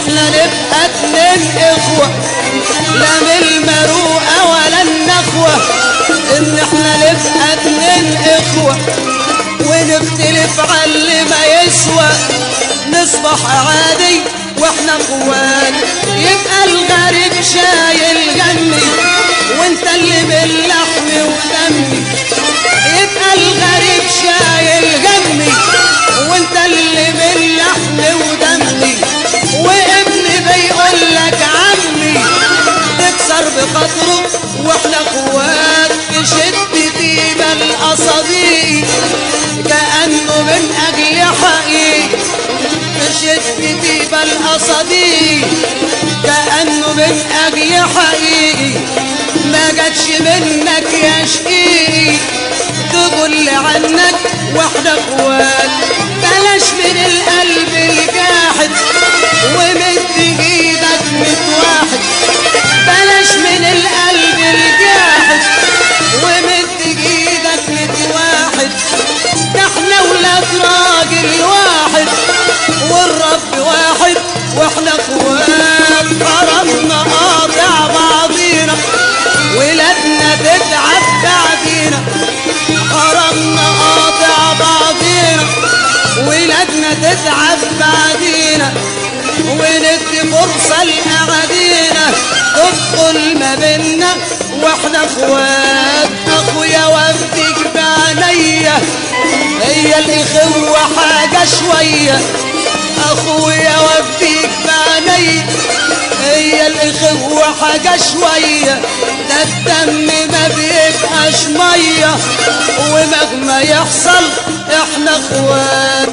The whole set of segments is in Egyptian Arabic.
احنا نبقى اتنين اخوة لا من المروءة ولا النخوة ان احنا نبقى اتنين اخوة ونختلف على اللي ما يسوى نصبح عادي واحنا اخوان يبقى الغريب شايل جنبي وانت اللي باللحم ودمي يبقى الغريب شايل جنبي وانت اللي باللحم ودمي وابني بيقول لك عمي تكسر بخاطره واحنا اخوات في شدتي بل اصديق كانه من اجل حقيقي في شدتي بل اصديق كانه من اجل حقيقي ما جاتش منك يا شقيقي تقول عنك واحنا اخوات بلاش من القلب الجاحد ومد ايدك مت واحد بلاش من القلب الجاحد ومد ايدك مت واحد ده احنا ولاد راجل واحد والرب واحد واحنا اخوات حرمنا قاطع بعضينا ولادنا تتعب بعدينا حرمنا قاطع بعضينا ولادنا تتعب بعدينا وندي فرصة لأعادينا تدخل ما بينا واحنا اخوات اخويا وافدك بعينيا هي الاخوة حاجة شوية اخويا وافدك بعينيا هي الاخوة حاجة شوية ده الدم ما بيبقاش مية ومهما يحصل احنا اخوات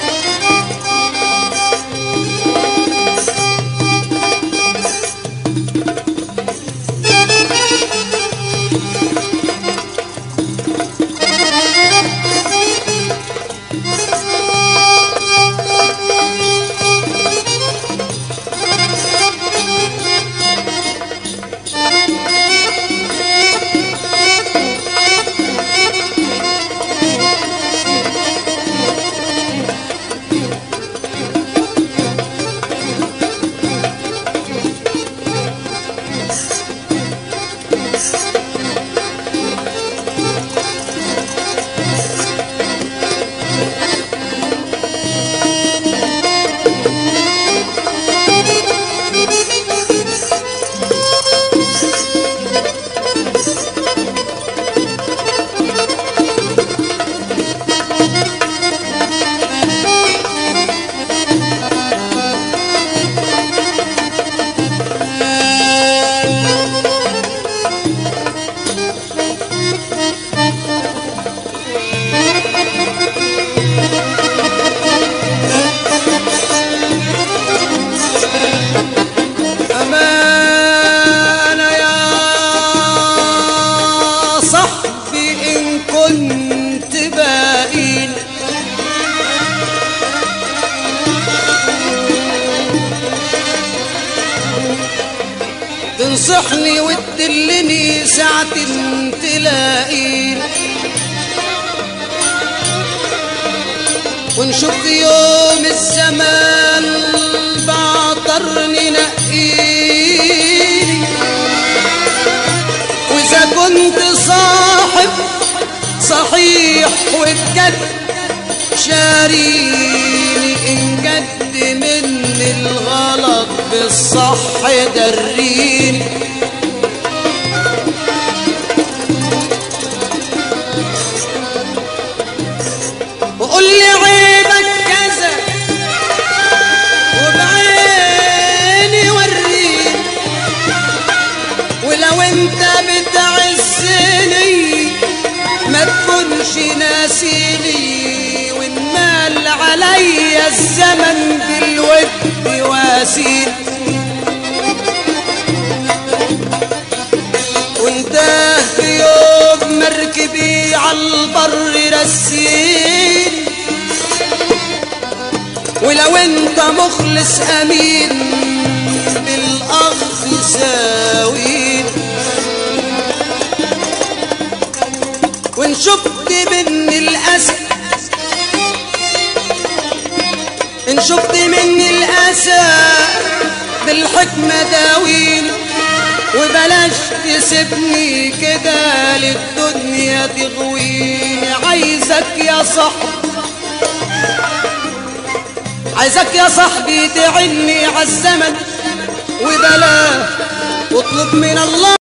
أمانة يا صاحبي إن كنت باين تنصحني وتدلني ساعة تلاقيني ونشوف يوم الزمان بعطرني نقيني واذا كنت صاحب صحيح وبجد شاريني ان جد مني الغلط بالصح دريني وقول لي عيبك كذا وبعيني وريني ولو انت بتعزني ما تكونش ناسيني وان مال عليا الزمن بالود واسيل وانت في يوم مركبي عالبر رسيني ولو انت مخلص امين بالاخ ساوين وان شفت مني الاسى ان شفت مني الاسى بالحكمة داويني وبلاش تسيبني كده للدنيا تغويني عايزك يا صاحبي عايزك يا صاحبي تعني عالزمن وبلا واطلب من الله